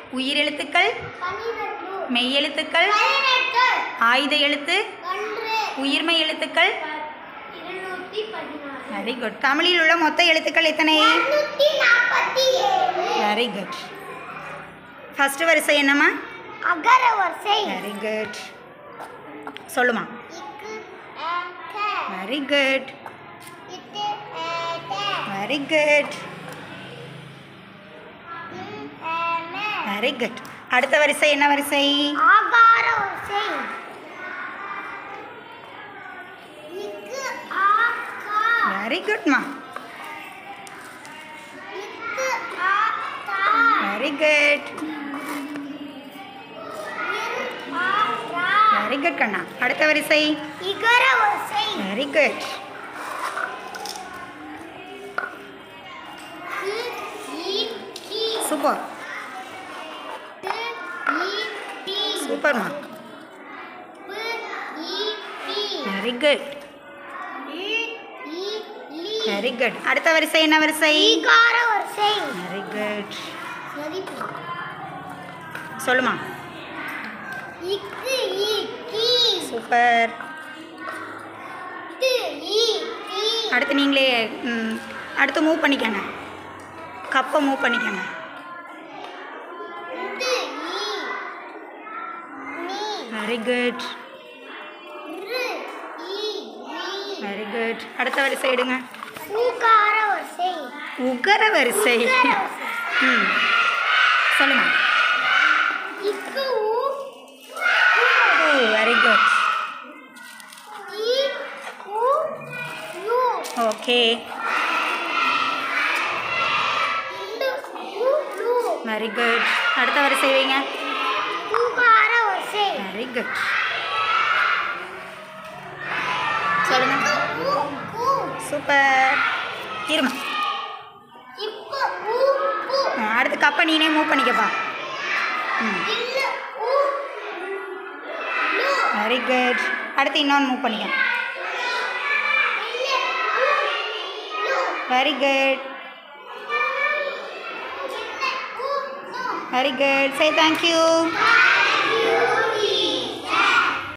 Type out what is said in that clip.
உயிரெழுத்துக்கள் பனிரெண்டு மெய்யெழுத்துக்கள் பதினெட்டு ஆயுத எழுத்து ஒன்று உயிர்மெய் எழுத்துக்கள் இருநூத்தி பதினாறு வெரி குட் தமிழில் உள்ள மொத்த எழுத்துக்கள் எத்தனை இருநூத்தி நாற்பத்தி ஏழு வெரி குட் ஃபர்ஸ்ட் வரிசை என்னம்மா அகர வரிசை வெரி குட் சொல்லுமா இக்கு அ, க. வெரி குட் இட்டு அ, ட. வெரி குட் இம், அ, ம. வெரி குட் அடுத்த வரிசை என்ன வரிசை ஆகார வரிசை இக்கு ஆ கா வெரி குட்மா இக்கு ஆ தா வெரி குட் இர் ஆ ரா வெரி குட் கண்ணா அடுத்த வரிசை இகர வரிசை வெரி குட் இ ஈ கி சூப்பர் டு ஈ டி சூப்பர்மா பு ஈ பி வெரி குட் இ ஈ லி வெரி குட் அடுத்த வரிசை என்ன வரிசை ஈகார வரிசை வெரி குட் சரி சொல்லுமா இக்கு ஈ கி சூப்பர் டு ஈ டி அடுத்து நீங்களே ம், அடுத்து மூவ் பண்ணிக்கங்க கப்பை மூவ் பண்ணிக்கங்க டு ஈ நீ வெரி குட் ரு ஈ லி வெரி குட் அடுத்த வரிசை எடுங்க ஊகார வரிசை உகர வரிசை உகர வரிசை ம் சொல்லுங்க இக்கு ஊ வெரி குட் ஈ ஊ யூ ஓகே டு ஊ லு வெரி குட் அடுத்த வரிசை வைங்க ஊகார வரிசை வெரி குட் சொல்லுங்க இக்கு ஊ ஊ சூப்பர் இருமா இப்பு ஊ ஊ ஆ, அடுத்து கப்பை நீனே மூவ் பண்ணிக்கப்பா ம் இல்லு ஊ லு வெரி குட் அடுத்து இன்னொன்று மூவ் பண்ணிக்க இல்லு ஊ லு வெரி குட் சின்ன ஊ நு very good say thank you Thank